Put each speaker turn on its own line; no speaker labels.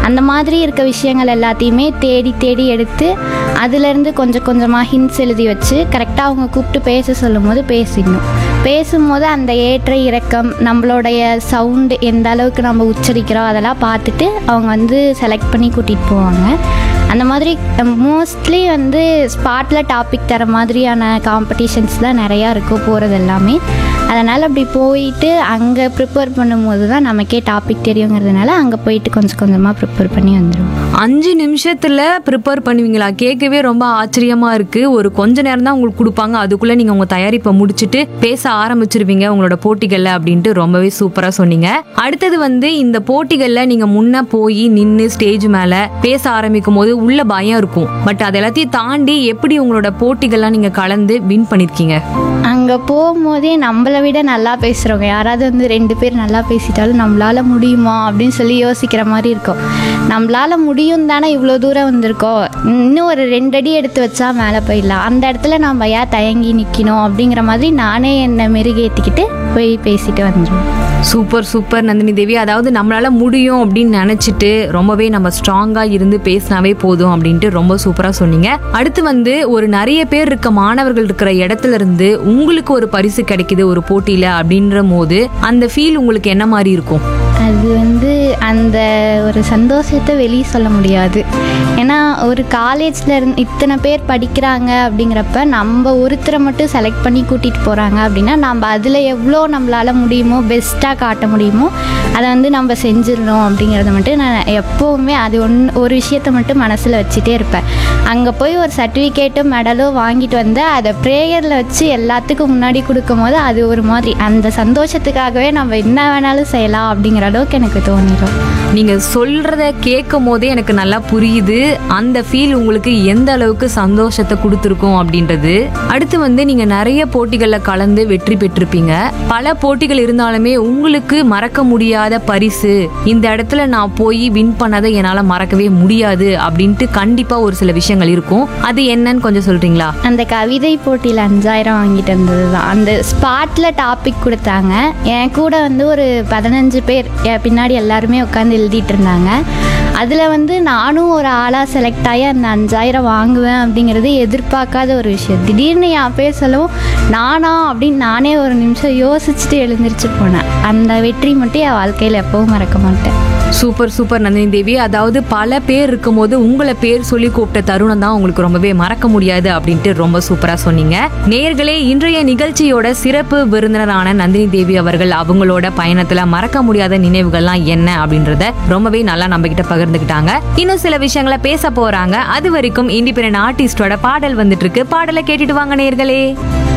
அந்த மாதிரி இருக்க விஷயங்கள் எல்லாத்தையுமே தேடி தேடி எடுத்து அதுலேருந்து கொஞ்சம் கொஞ்சமாக ஹிண்ட்ஸ் எழுதி வச்சு கரெக்டாக அவங்க கூப்பிட்டு பேச சொல்லும்போது பேசிடணும் பேசும்போது அந்த ஏற்ற இறக்கம் நம்மளுடைய சவுண்டு எந்த அளவுக்கு நம்ம உச்சரிக்கிறோம் அதெல்லாம் பார்த்துட்டு அவங்க வந்து செலக்ட் பண்ணி கூட்டிகிட்டு போவாங்க அந்த மாதிரி மோஸ்ட்லி வந்து ஸ்பாட்டில் டாபிக் தர மாதிரியான காம்படிஷன்ஸ் தான் நிறையா இருக்கும் போகிறது எல்லாமே அதனால் அப்படி போயிட்டு அங்கே ப்ரிப்பேர் பண்ணும்போது தான் நமக்கே டாபிக் தெரியுங்கிறதுனால அங்கே போயிட்டு கொஞ்சம் கொஞ்சமாக ப்ரிப்பேர் பண்ணி வந்துடுவோம்
அஞ்சு நிமிஷத்துல ப்ரிப்பேர் பண்ணுவீங்களா கேட்கவே ரொம்ப ஆச்சரியமா இருக்கு ஒரு கொஞ்ச நேரம் தான் உங்களுக்கு கொடுப்பாங்க அதுக்குள்ள நீங்க உங்க தயாரிப்பை முடிச்சுட்டு பேச ஆரம்பிச்சிருவீங்க உங்களோட போட்டிகள்ல அப்படின்ட்டு ரொம்பவே சூப்பரா சொன்னீங்க அடுத்தது வந்து இந்த போட்டிகள்ல நீங்க முன்ன போய் நின்று ஸ்டேஜ் மேல பேச ஆரம்பிக்கும் போது உள்ள பயம் இருக்கும் பட் அது எல்லாத்தையும் தாண்டி எப்படி உங்களோட போட்டிகள்லாம் நீங்க கலந்து வின் பண்ணிருக்கீங்க
அங்கே போகும்போதே நம்மளை விட நல்லா பேசுகிறவங்க யாராவது வந்து ரெண்டு பேர் நல்லா பேசிட்டாலும் நம்மளால முடியுமா அப்படின்னு சொல்லி யோசிக்கிற மாதிரி இருக்கும் நம்மளால முடியும் தானே இவ்வளோ தூரம் வந்திருக்கோம் இன்னும் ஒரு ரெண்டு அடி எடுத்து வச்சா மேலே போயிடலாம் அந்த இடத்துல நம்ம ஏன் தயங்கி நிற்கணும் அப்படிங்கிற மாதிரி நானே என்னை மெருகேற்றிக்கிட்டு போய் பேசிட்டு வந்துடுவேன்
சூப்பர் சூப்பர் நந்தினி தேவி அதாவது நம்மளால முடியும் அப்படின்னு நினைச்சிட்டு ரொம்பவே நம்ம ஸ்ட்ராங்கா இருந்து பேசினாவே போதும் அப்படின்ட்டு ரொம்ப சூப்பரா சொன்னீங்க அடுத்து வந்து ஒரு நிறைய பேர் இருக்க மாணவர்கள் இருக்கிற இடத்துல இருந்து உங்களுக்கு ஒரு பரிசு கிடைக்குது ஒரு போட்டியில அப்படின்ற போது அந்த ஃபீல் உங்களுக்கு என்ன மாதிரி இருக்கும்
அது வந்து அந்த ஒரு சந்தோஷத்தை வெளியே சொல்ல முடியாது ஏன்னா ஒரு காலேஜில் இருந்து இத்தனை பேர் படிக்கிறாங்க அப்படிங்கிறப்ப நம்ம ஒருத்தரை மட்டும் செலக்ட் பண்ணி கூட்டிகிட்டு போகிறாங்க அப்படின்னா நம்ம அதில் எவ்வளோ நம்மளால் முடியுமோ பெஸ்ட்டாக காட்ட முடியுமோ அதை வந்து நம்ம செஞ்சிடணும் அப்படிங்கிறத மட்டும் நான் எப்போவுமே அது ஒன் ஒரு விஷயத்தை மட்டும் மனசில் வச்சுட்டே இருப்பேன் அங்கே போய் ஒரு சர்டிஃபிகேட்டும் மெடலும் வாங்கிட்டு வந்து அதை ப்ரேயரில் வச்சு எல்லாத்துக்கும் முன்னாடி கொடுக்கும்போது அது ஒரு மாதிரி அந்த சந்தோஷத்துக்காகவே நம்ம என்ன வேணாலும் செய்யலாம் அப்படிங்கிற அளவுக்கு எனக்கு தோணிடும்
நீங்க சொல்றத கேட்கும் போதே எனக்கு நல்லா புரியுது அந்த ஃபீல் உங்களுக்கு எந்த அளவுக்கு சந்தோஷத்தை கொடுத்துருக்கும் அப்படின்றது அடுத்து வந்து நீங்க நிறைய போட்டிகள்ல கலந்து வெற்றி பெற்றிருப்பீங்க பல போட்டிகள் இருந்தாலுமே உங்களுக்கு மறக்க முடியாத பரிசு இந்த இடத்துல நான் போய் வின் பண்ணதை என்னால மறக்கவே முடியாது அப்படின்ட்டு கண்டிப்பா ஒரு சில விஷயங்கள் இருக்கும் அது என்னன்னு கொஞ்சம் சொல்றீங்களா
அந்த கவிதை போட்டியில் அஞ்சாயிரம் வாங்கிட்டு வந்தது தான் அந்த ஸ்பாட்டில் டாபிக் கொடுத்தாங்க என் கூட வந்து ஒரு பதினஞ்சு பேர் என் பின்னாடி எல்லாருமே உட்காந்து எழுதிட்டு இருந்தாங்க அதில் வந்து நானும் ஒரு ஆளாக செலக்ட் ஆகி அந்த அஞ்சாயிரம் வாங்குவேன் அப்படிங்கிறது எதிர்பார்க்காத ஒரு விஷயம் திடீர்னு என் பேர் சொல்லவும் நானா அப்படின்னு நானே ஒரு நிமிஷம் யோசிச்சுட்டு எழுந்திரிச்சு போனேன் அந்த வெற்றி மட்டும் என் வாழ்க்கையில் எப்பவும் மறக்க மாட்டேன்
சூப்பர் சூப்பர் நந்தினி தேவி அதாவது பல பேர் இருக்கும்போது உங்களை பேர் சொல்லி கூப்பிட்ட தருணம் தான் உங்களுக்கு ரொம்பவே மறக்க முடியாது அப்படின்ட்டு ரொம்ப சூப்பரா சொன்னீங்க நேர்களே இன்றைய நிகழ்ச்சியோட சிறப்பு விருந்தினரான நந்தினி தேவி அவர்கள் அவங்களோட பயணத்துல மறக்க முடியாத நினைவுகள்லாம் என்ன அப்படின்றத ரொம்பவே நல்லா நம்ம கிட்ட பகிர்ந்துக்கிட்டாங்க இன்னும் சில விஷயங்களை பேச போறாங்க அது வரைக்கும் இண்டிபெண்டன்ட் ஆர்டிஸ்டோட பாடல் வந்துட்டு இருக்கு பாடலை கேட்டுட்டு வாங்க நேர்களே